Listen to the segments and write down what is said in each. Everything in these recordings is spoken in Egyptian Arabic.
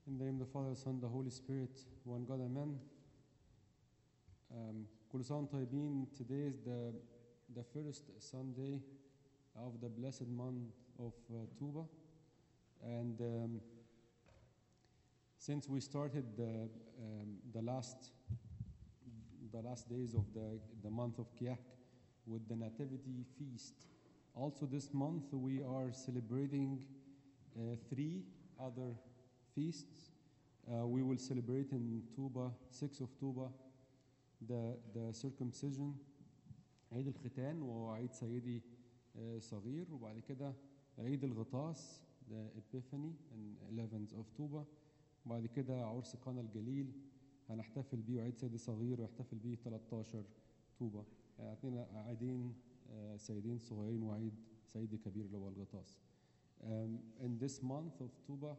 In the name of the Father, the Son, the Holy Spirit, one God, Amen. Um, كل سنة وانتم طيبين. Today is the, the first Sunday of the blessed month of uh, Tuba. And um, since we started the, um, the last the last days of the, the month of Kiak with the Nativity feast, also this month we are celebrating uh, three other feasts. Uh, we will celebrate in Tuba, 6 of Tuba, the, the circumcision, عيد الختان وهو عيد سيدي uh, صغير وبعد كده عيد الغطاس the Epiphany and 11th of Tuba وبعد كده عرس قنا الجليل هنحتفل بيه وعيد سيدي صغير ويحتفل بيه 13 طوبة يعني عندنا عيدين آه، سيدين صغيرين وعيد سيدي كبير اللي هو الغطاس um, in this month of Tuba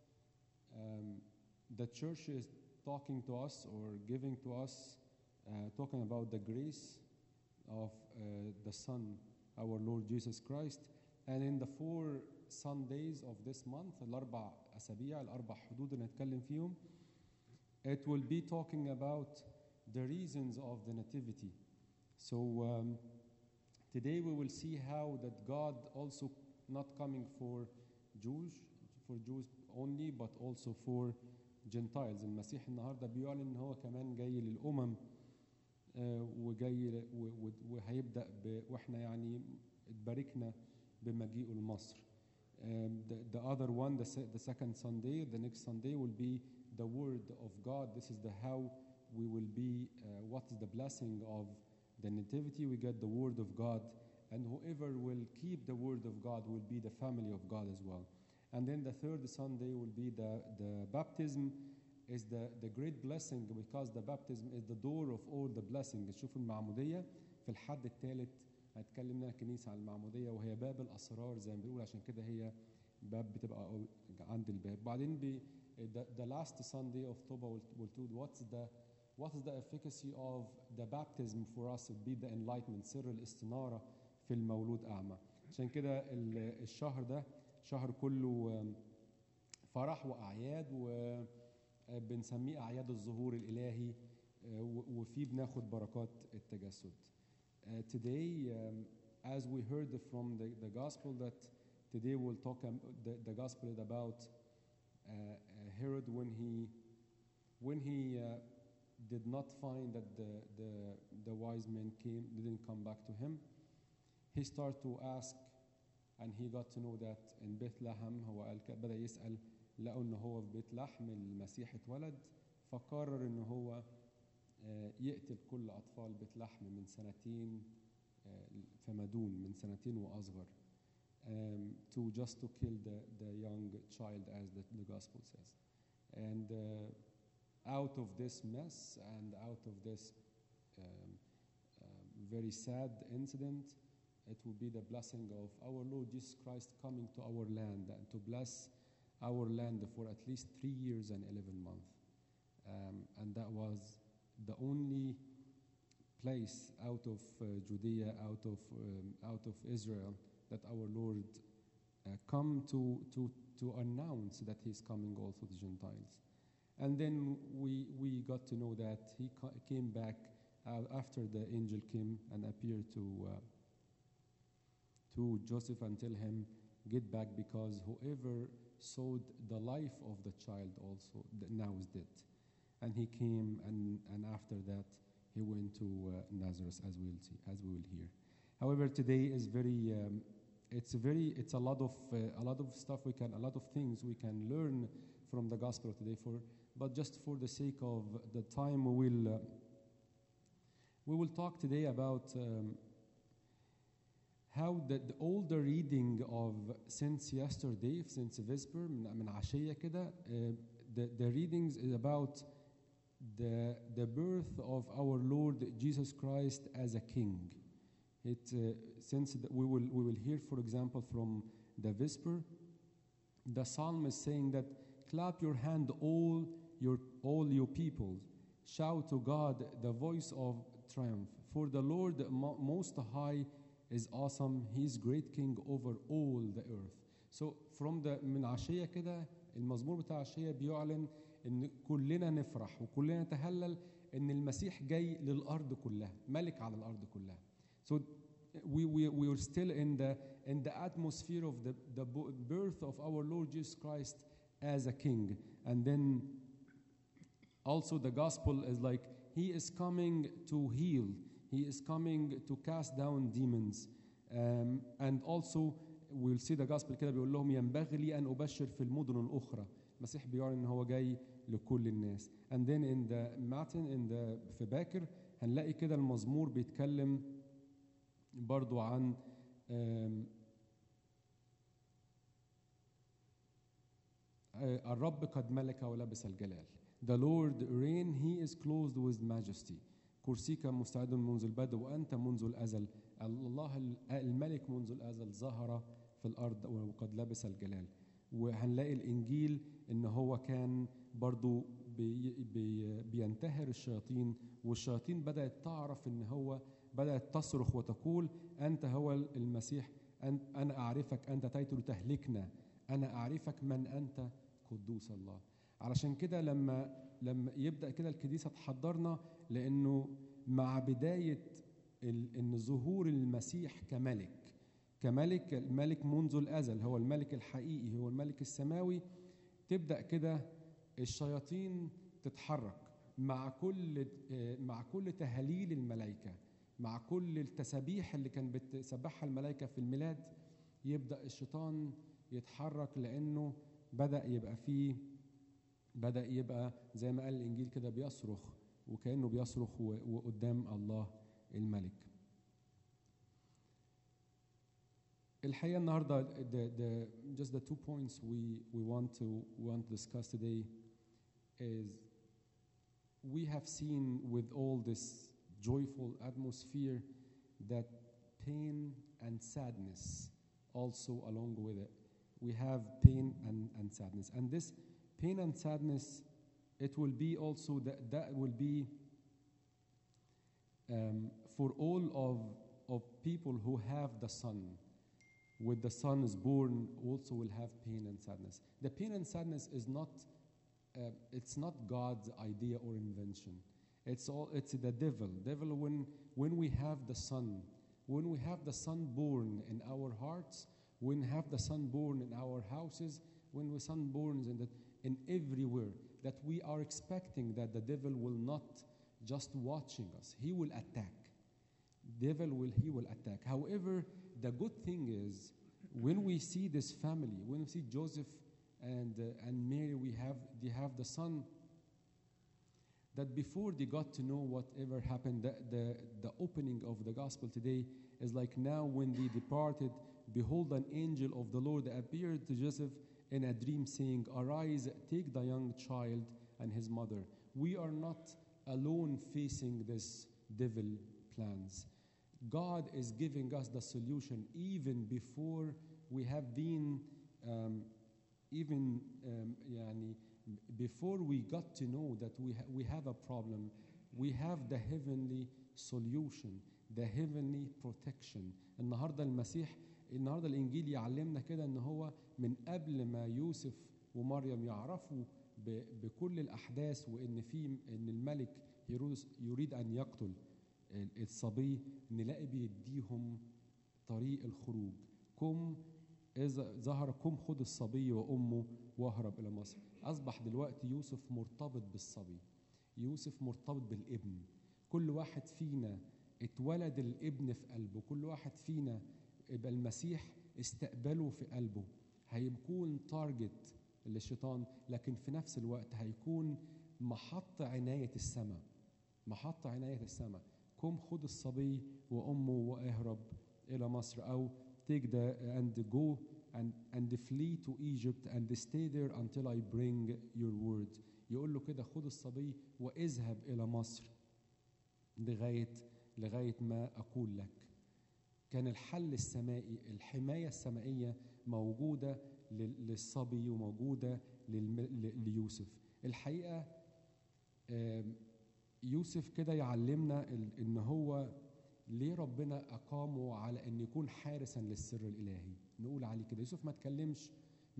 um, the church is talking to us or giving to us uh, talking about the grace of uh, the Son our Lord Jesus Christ and in the four Sundays of this month الأربع أسابيع الأربع حدود اللي هنتكلم فيهم it will be talking about the reasons of the nativity. So um, today we will see how that God also not coming for Jews, for Jews only, but also for Gentiles. المسيح النهارده بيعلن ان هو كمان جاي للامم آه، وجاي ل- و- و- وهيبدا ب- واحنا يعني اتباركنا بمجيئه لمصر. Um, the, the other one, the, se- the second Sunday, the next Sunday will be the word of God. This is the how we will be, uh, what is the blessing of the nativity. We get the word of God, and whoever will keep the word of God will be the family of God as well. And then the third Sunday will be the, the baptism is the, the great blessing because the baptism is the door of all the blessings. شوفوا المعمودية في الحد الثالث هتكلم لنا الكنيسة عن المعمودية وهي باب الأسرار زي ما بنقول عشان كده هي باب بتبقى أو- عند الباب. بعدين ب the, the last Sunday of Toba will, will do what's the what is the efficacy of the baptism for us would be the enlightenment سر الاستنارة في المولود أعمى. عشان كده ال- الشهر ده شهر كله آم، فرح وأعياد وبنسميه أعياد الظهور الإلهي آه، و- وفيه بناخد بركات التجسد. Uh, today, um, as we heard from the, the gospel, that today we'll talk, um, the, the gospel is about uh, uh, Herod when he, when he uh, did not find that the, the, the wise men came, didn't come back to him, he started to ask, and he got to know that in Bethlehem هو قال ك- بدأ يسأل لقوا إن هو في بيت لحم المسيح اتولد فقرر إن هو آه، يقتل كل أطفال بيت لحم من سنتين آه، فما دون من سنتين وأصغر um, to just to kill the, the young child as the, the gospel says. And uh, out of this mess and out of this um, um, very sad incident, it will be the blessing of our Lord Jesus Christ coming to our land and to bless our land for at least three years and 11 months. Um, and that was the only place out of uh, Judea, out of, um, out of Israel, that our Lord uh, come to, to, to announce that he's coming also to Gentiles. And then we, we got to know that he ca- came back uh, after the angel came and appeared to, uh, to Joseph and tell him, get back because whoever sowed the life of the child also th- now is dead. And he came, and, and after that, he went to uh, Nazareth, as we'll see, as we will hear. However, today is very, um, it's a very, it's a lot of, uh, a lot of stuff we can, a lot of things we can learn from the gospel today. For, but just for the sake of the time, we will, uh, we will talk today about um, how the, the, all the reading of since yesterday, since Vesper, من, من عشية كده, uh, the, the readings is about the, the birth of our Lord Jesus Christ as a king. It, uh, since the, we, will, we will hear, for example, from the Vesper, the psalm is saying that clap your hand, all your, all you people, shout to God the voice of triumph. For the Lord Mo- Most High is awesome. He is great king over all the earth. So from the من عشية كده المزمور بتاع اشعياء بيعلن ان كلنا نفرح وكلنا نتهلل ان المسيح جاي للارض كلها ملك على الارض كلها so we we we are still in the in the atmosphere of the the bo- birth of our Lord Jesus Christ as a king and then also the gospel is like he is coming to heal he is coming to cast down demons um, and also we'll see the gospel كده بيقول لهم ينبغي لي ان ابشر في المدن الاخرى المسيح بيعلن ان هو جاي لكل الناس and then in the Martin in the في باكر هنلاقي كده المزمور بيتكلم برضو عن um, آه، الرب قد ملك ولبس الجلال The Lord reign he is clothed with majesty كرسيك مستعد منذ البدء وأنت منذ الأزل الله ال- الملك منذ الأزل ظهر في الأرض وقد لبس الجلال وهنلاقي الإنجيل إن هو كان برضو بي بي بينتهر الشياطين والشياطين بدأت تعرف إن هو بدأت تصرخ وتقول أنت هو المسيح أن- أنا أعرفك أنت أتيت لتهلكنا أنا أعرفك من أنت قدوس الله علشان كده لما لما يبدأ كده الكنيسة تحضرنا لأنه مع بداية ال- إن ظهور المسيح كملك كملك الملك منذ الأزل هو الملك الحقيقي هو الملك السماوي تبدأ كده الشياطين تتحرك مع كل آه، مع كل تهاليل الملائكة مع كل التسابيح اللي كان بتسبحها الملائكة في الميلاد يبدأ الشيطان يتحرك لأنه بدأ يبقى فيه بدأ يبقى زي ما قال الإنجيل كده بيصرخ وكأنه بيصرخ و- وقدام الله الملك الحقيقة النهاردة the, the, just the two points we, we want to want to discuss today is we have seen with all this joyful atmosphere that pain and sadness also along with it. We have pain and, and sadness. And this pain and sadness, it will be also that, that will be um, for all of, of people who have the Son. With the Son is born, also will have pain and sadness. The pain and sadness is not, uh, it's not God's idea or invention. It's all, it's the devil. Devil, when, when we have the Son, when we have the Son born in our hearts, when we have the Son born in our houses, when the Son born in, the, in everywhere, that we are expecting that the devil will not just watching us, he will attack. Devil will, he will attack. However, the good thing is when we see this family, when we see Joseph and, uh, and Mary, we have, they have the son that before they got to know whatever happened, the, the, the opening of the gospel today is like now when they departed, behold, an angel of the Lord appeared to Joseph in a dream, saying, Arise, take the young child and his mother. We are not alone facing this devil plans. God is giving us the solution even before we have been, um, even um, يعني, before we got to know that we, ha- we have a problem, we have the heavenly solution, the heavenly protection. النهارده المسيح النهارده الانجيل يعلمنا كده ان هو من قبل ما يوسف ومريم يعرفوا ب- بكل الاحداث وان في ان الملك هيرودس يريد ان يقتل ال- الصبي نلاقي بيديهم طريق الخروج كم إذا ظهر كم خد الصبي وأمه واهرب إلى مصر أصبح دلوقتي يوسف مرتبط بالصبي يوسف مرتبط بالابن كل واحد فينا اتولد الابن في قلبه كل واحد فينا يبقى المسيح استقبله في قلبه هيكون تارجت للشيطان لكن في نفس الوقت هيكون محط عناية السماء محط عناية السماء قم خد الصبي وأمه واهرب إلى مصر أو take the and go and and flee to Egypt and stay there until I bring your word يقول له كده خد الصبي واذهب إلى مصر لغاية لغاية ما أقول لك كان الحل السمائي الحماية السمائية موجودة لل- للصبي وموجودة للم- ل- ليوسف الحقيقة آم، يوسف كده يعلمنا ال- ان هو ليه ربنا اقامه على ان يكون حارسا للسر الالهي نقول عليه كده يوسف ما اتكلمش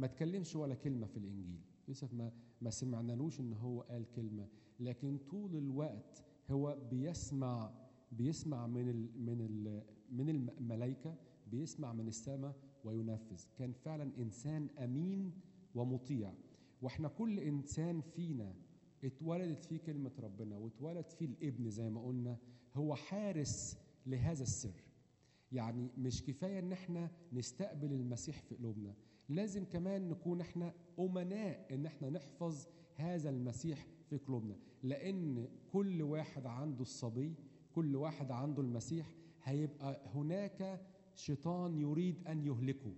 ما تكلمش ولا كلمه في الانجيل يوسف ما ما سمعنالوش ان هو قال كلمه لكن طول الوقت هو بيسمع بيسمع من ال من ال من الملائكه بيسمع من السماء وينفذ كان فعلا انسان امين ومطيع واحنا كل انسان فينا اتولدت فيه كلمه ربنا واتولد فيه الابن زي ما قلنا هو حارس لهذا السر يعني مش كفايه ان احنا نستقبل المسيح في قلوبنا لازم كمان نكون احنا امناء ان احنا نحفظ هذا المسيح في قلوبنا لان كل واحد عنده الصبي كل واحد عنده المسيح هيبقى هناك شيطان يريد ان يهلكه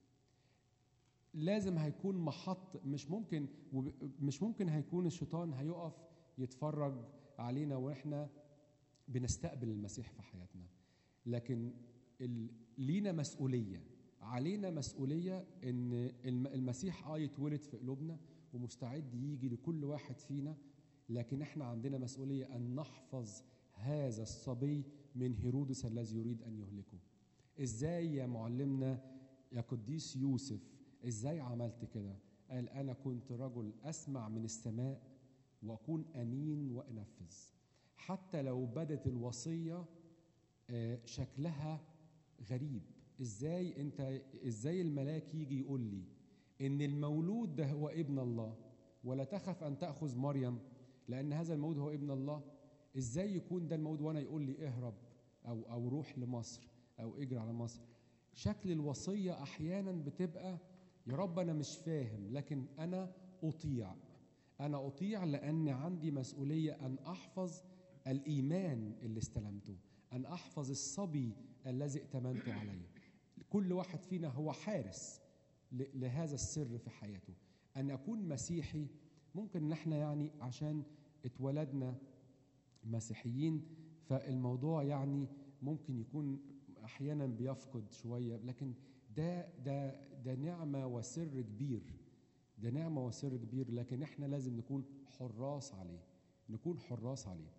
لازم هيكون محط مش ممكن مش ممكن هيكون الشيطان هيقف يتفرج علينا واحنا بنستقبل المسيح في حياتنا لكن لينا مسؤوليه علينا مسؤوليه ان المسيح اه يتولد في قلوبنا ومستعد يجي لكل واحد فينا لكن احنا عندنا مسؤوليه ان نحفظ هذا الصبي من هيرودس الذي يريد ان يهلكه ازاي يا معلمنا يا قديس يوسف ازاي عملت كده قال انا كنت رجل اسمع من السماء واكون امين وانفذ حتى لو بدت الوصيه شكلها غريب ازاي انت ازاي الملاك يجي يقول لي ان المولود ده هو ابن الله ولا تخف ان تاخذ مريم لان هذا المولود هو ابن الله ازاي يكون ده المولود وانا يقول لي اهرب او او روح لمصر او اجري على مصر شكل الوصيه احيانا بتبقى يا رب انا مش فاهم لكن انا اطيع انا اطيع لان عندي مسؤوليه ان احفظ الايمان اللي استلمته ان احفظ الصبي الذي ائتمنت عليه كل واحد فينا هو حارس لهذا السر في حياته ان اكون مسيحي ممكن ان احنا يعني عشان اتولدنا مسيحيين فالموضوع يعني ممكن يكون احيانا بيفقد شويه لكن ده ده ده نعمه وسر كبير ده نعمه وسر كبير لكن احنا لازم نكون حراس عليه نكون حراس عليه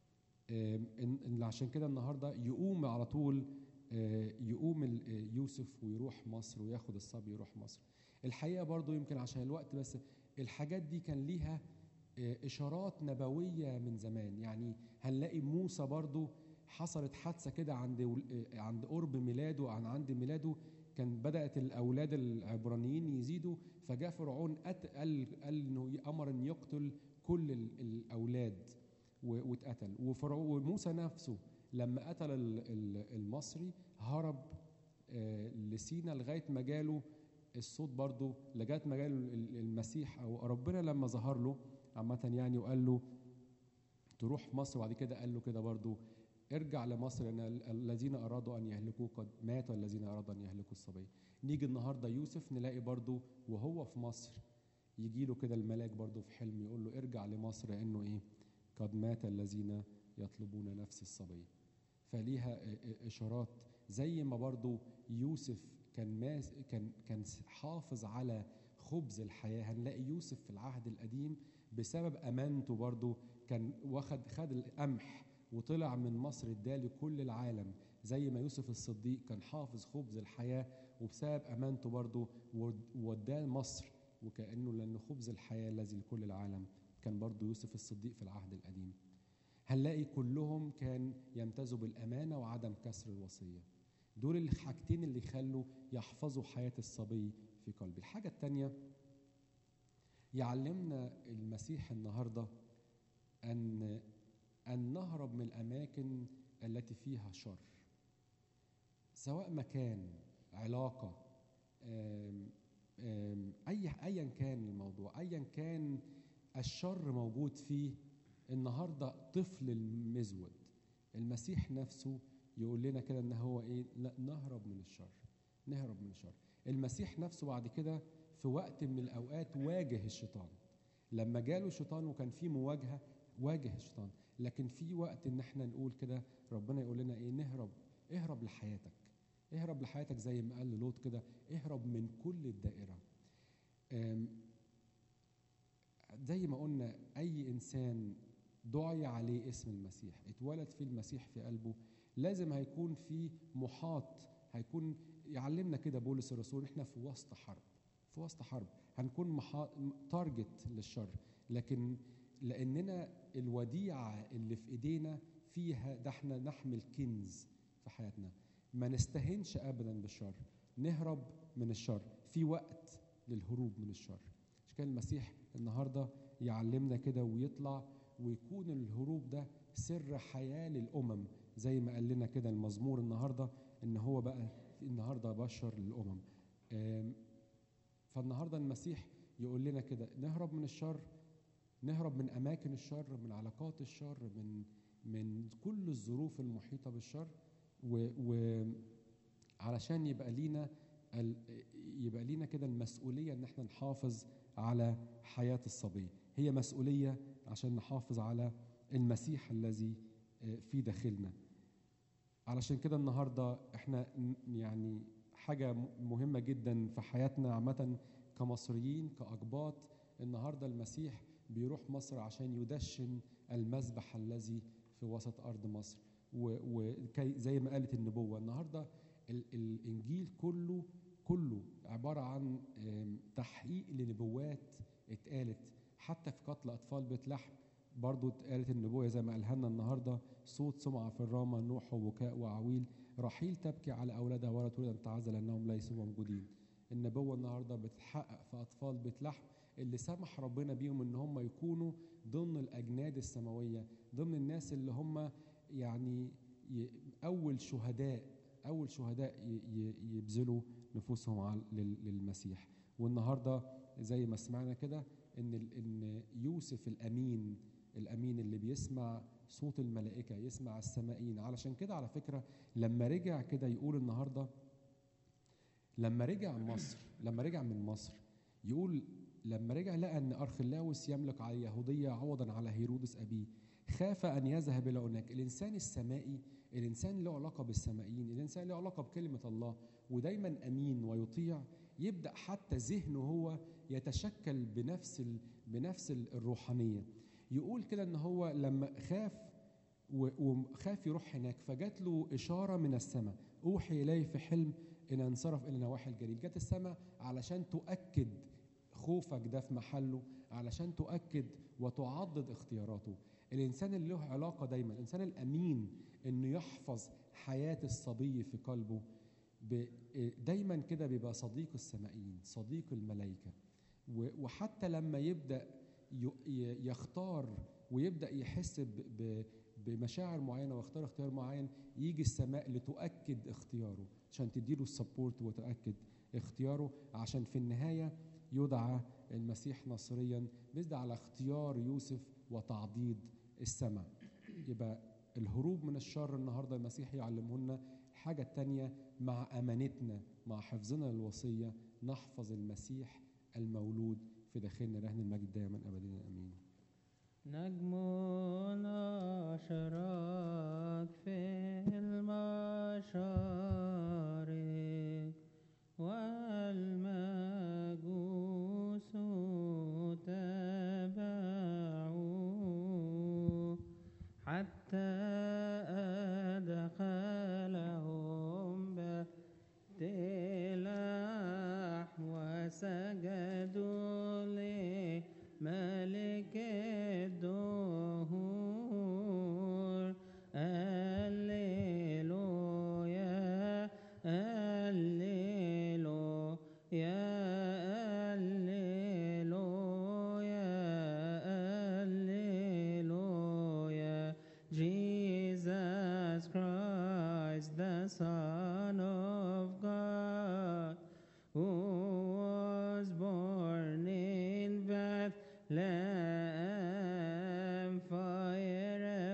إن عشان كده النهارده يقوم على طول يقوم يوسف ويروح مصر وياخد الصبي يروح مصر الحقيقه برضو يمكن عشان الوقت بس الحاجات دي كان ليها اشارات نبويه من زمان يعني هنلاقي موسى برضو حصلت حادثه كده عند عند قرب ميلاده عن عند ميلاده كان بدات الاولاد العبرانيين يزيدوا فجاء فرعون قال قال انه امر ان يقتل كل الاولاد واتقتل وموسى نفسه لما قتل المصري هرب لسينا لغايه ما جاله الصوت برضه لغايه ما جاله المسيح او ربنا لما ظهر له عامه يعني وقال له تروح مصر وبعد كده قال له كده برضه ارجع لمصر لان الذين ارادوا ان يهلكوا قد ماتوا الذين ارادوا ان يهلكوا الصبي نيجي النهارده يوسف نلاقي برضه وهو في مصر يجي له كده الملاك برضه في حلم يقول له ارجع لمصر لانه ايه قد مات الذين يطلبون نفس الصبي فليها اشارات زي ما برضو يوسف كان ماس كان كان حافظ على خبز الحياه هنلاقي يوسف في العهد القديم بسبب امانته برضو كان واخد خد القمح وطلع من مصر اداه لكل العالم زي ما يوسف الصديق كان حافظ خبز الحياه وبسبب امانته برضو وداه مصر وكانه لان خبز الحياه الذي لكل العالم كان برضو يوسف الصديق في العهد القديم هنلاقي كلهم كان يمتازوا بالأمانة وعدم كسر الوصية دول الحاجتين اللي يخلوا يحفظوا حياة الصبي في قلبي الحاجة التانية يعلمنا المسيح النهاردة أن أن نهرب من الأماكن التي فيها شر سواء مكان علاقة آم آم أي أيا كان الموضوع أيا كان الشر موجود فيه النهارده طفل المزود المسيح نفسه يقول لنا كده ان هو ايه لا نهرب من الشر نهرب من الشر المسيح نفسه بعد كده في وقت من الاوقات واجه الشيطان لما جاله الشيطان وكان في مواجهه واجه الشيطان لكن في وقت ان احنا نقول كده ربنا يقول لنا ايه نهرب اهرب لحياتك اهرب لحياتك زي ما قال لوط كده اهرب من كل الدائره زي ما قلنا اي انسان دعي عليه اسم المسيح اتولد فيه المسيح في قلبه لازم هيكون في محاط هيكون يعلمنا كده بولس الرسول احنا في وسط حرب في في وسط حرب هنكون محا... تارجت للشر لكن لاننا الوديعه اللي في ايدينا فيها ده احنا نحمل كنز في حياتنا ما نستهنش ابدا بالشر نهرب من الشر في وقت للهروب من الشر مش كان المسيح النهارده يعلمنا كده ويطلع ويكون الهروب ده سر حياه للامم زي ما قال لنا كده المزمور النهارده ان هو بقى النهارده بشر للامم آم، فالنهارده المسيح يقول لنا كده نهرب من الشر نهرب من اماكن الشر من علاقات الشر من من كل الظروف المحيطه بالشر و, و علشان يبقى لينا ال- يبقى لينا كده المسؤوليه ان احنا نحافظ على حياه الصبي هي مسؤوليه عشان نحافظ على المسيح الذي آه، في داخلنا علشان كده النهارده احنا ن- يعني حاجه م- مهمه جدا في حياتنا عامه كمصريين كاقباط النهارده المسيح بيروح مصر عشان يدشن المذبح الذي في وسط ارض مصر وكي زي ما قالت النبوه النهارده ال- الانجيل كله كله عباره عن آم، تحقيق لنبوات اتقالت حتى في قتل اطفال بيت لحم برضو اتقالت النبوه زي ما قالها لنا النهارده صوت سمعه في الرامه نوح وبكاء وعويل رحيل تبكي على اولادها ولا تريد ان تعزل انهم ليسوا موجودين النبوه النهارده بتتحقق في اطفال بيت لحم اللي سمح ربنا بيهم ان هم يكونوا ضمن الاجناد السماويه ضمن الناس اللي هم يعني ي- اول شهداء اول شهداء ي- ي- يبذلوا نفوسهم على- لل- للمسيح والنهارده زي ما سمعنا كده ان ال- ان يوسف الامين الامين اللي بيسمع صوت الملائكه يسمع السمائين علشان كده على فكره لما رجع كده يقول النهارده لما رجع مصر لما رجع من مصر يقول لما رجع لقى ان ارخلاوس يملك على اليهوديه عوضا على هيرودس ابيه خاف ان يذهب الى هناك الانسان السمائي الانسان له علاقه بالسمائيين الانسان له علاقه بكلمه الله ودايما امين ويطيع يبدا حتى ذهنه هو يتشكل بنفس ال... بنفس ال- الروحانيه يقول كده ان هو لما خاف و- وخاف يروح هناك فجات له اشاره من السماء اوحي اليه في حلم ان انصرف الى نواحي الجليل جت السماء علشان تؤكد خوفك ده في محله علشان تؤكد وتعضد اختياراته الانسان اللي له علاقه دايما الانسان الامين انه يحفظ حياه الصبي في قلبه ب- دايما كده بيبقى صديق السمائيين صديق الملائكه و- وحتى لما يبدا ي- ي- يختار ويبدا يحس ب- ب- بمشاعر معينه ويختار اختيار معين يجي السماء لتؤكد اختياره عشان تديله السبورت وتؤكد اختياره عشان في النهايه يدعى المسيح نصريا بيزد على اختيار يوسف وتعضيد السماء يبقى الهروب من الشر النهارده المسيح يعلمه لنا الحاجه الثانيه مع امانتنا مع حفظنا للوصيه نحفظ المسيح المولود في داخلنا رهن المجد دائما ابدا امين نجم أشرق في المشارق والمجوس تبعوا حتى أدخلهم بيت لحم وسجدوا لملك الدهور هللويا هللويا هللويا هللويا Jesus Christ the Son of God who was born in Bethlehem fire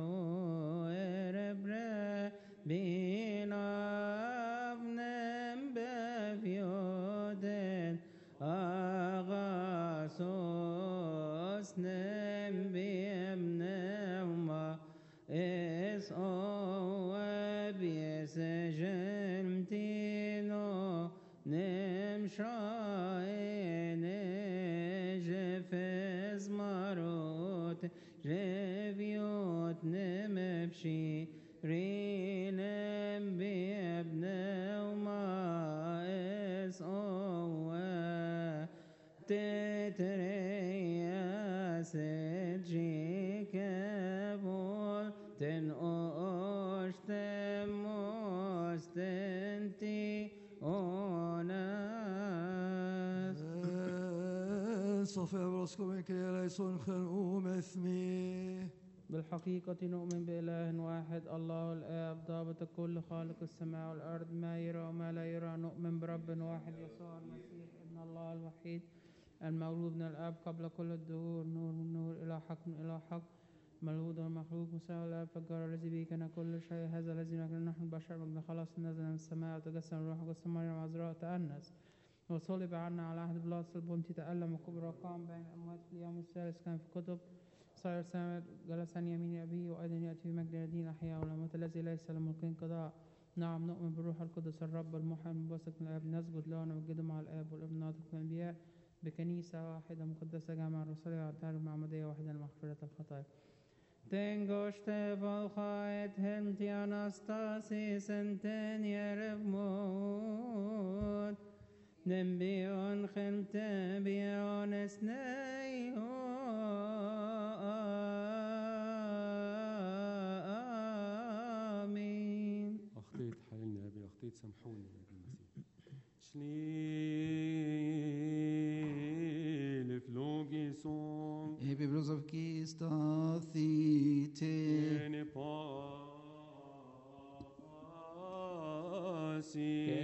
beore bin avnem bevioden agasos nem biemneuma es oab yes gemtino nem shaene jefes marot jeviot nem efshi rinem biebneuma es oab Sofia Brosco Michaelaison Khanum Ethmi. بالحقيقة نؤمن بإله واحد الله الآب ضابط الكل خالق السماء والأرض ما يرى وما لا يرى نؤمن برب واحد يسوع المسيح ابن الله الوحيد المولود من الآب قبل كل الدهور نور من نور إلى حق من إلى حق مولود ومخلوق مساوي الآب فالجار الذي به كان كل شيء هذا الذي نحن نحن البشر من خلاص نزل من السماء وتجسم الروح القدس مريم عذراء تأنس وصلب عنا على عهد بلاطس البنطي تألم وكبر وقام بين الأموات في اليوم الثالث كان في كتب صار سامر جلس عن يمين أبيه وأيضا يأتي بمجد الذين أحياء والأموات الذي ليس له ملك انقضاء نعم نؤمن بالروح القدس الرب المحيي المنبثق من الآب نسجد له ونمجده مع الآب والابن ناطق من الأنبياء بكنيسة واحدة مقدسة جامعة الرسولية والدار المعمودية واحدة لمغفرة الخطايا Tengoște volhaet helmti anastasis enten yerevmut Nembion chelte bion esneiho Amin أخطيت حيلنا يا أبي أخطيت سامحوني يا أبي المسيح شليل فلوجي سون Epi Brosovki Stathite. Ene pasi